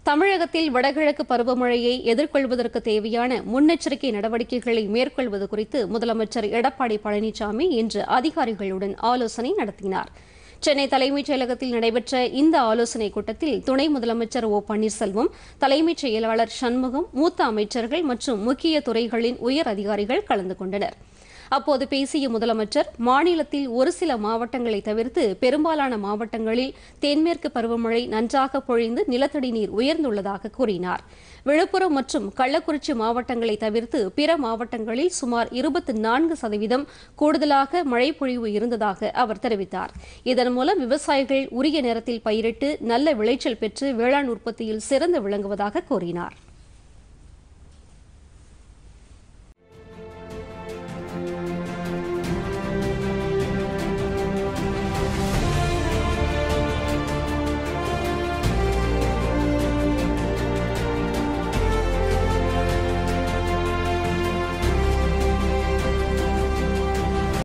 தமிழகத்தில் வடகிழக்கு பருவமழையை எதிர்கொள்வதற்கு தேவையான முன்னெச்சரிக்கை நடவடிக்கைகளை மேற்கொள்வது குறித்து முதலமைச்சர் எடப்பாடி பழனிசாமி இன்று அதிகாரிகளுடன் ஆலோசனை நடத்தினார் சென்னை தலைமைச் செயலகத்தில் நடைபெற்ற இந்த ஆலோசனைக் கூட்டத்தில் துணை முதலமைச்சர் ஓ பன்னீர்செல்வம் தலைமைச் செயலாளர் சண்முகம் மூத்த அமைச்சர்கள் மற்றும் முக்கிய துறைகளின் உயர் அதிகாரிகள் கலந்து கொண்டனர் அப்போது பேசிய முதலமைச்சர் மாநிலத்தில் ஒரு சில மாவட்டங்களை தவிர்த்து பெரும்பாலான மாவட்டங்களில் தென்மேற்கு பருவமழை நன்றாக பொழிந்து நிலத்தடி நீர் உயர்ந்துள்ளதாக கூறினார் விழுப்புரம் மற்றும் கள்ளக்குறிச்சி மாவட்டங்களை தவிர்த்து பிற மாவட்டங்களில் சுமார் இருபத்தி நான்கு சதவீதம் கூடுதலாக மழை பொழிவு இருந்ததாக அவர் தெரிவித்தார் இதன் மூலம் விவசாயிகள் உரிய நேரத்தில் பயிரிட்டு நல்ல விளைச்சல் பெற்று வேளாண் உற்பத்தியில் சிறந்து விளங்குவதாக கூறினார்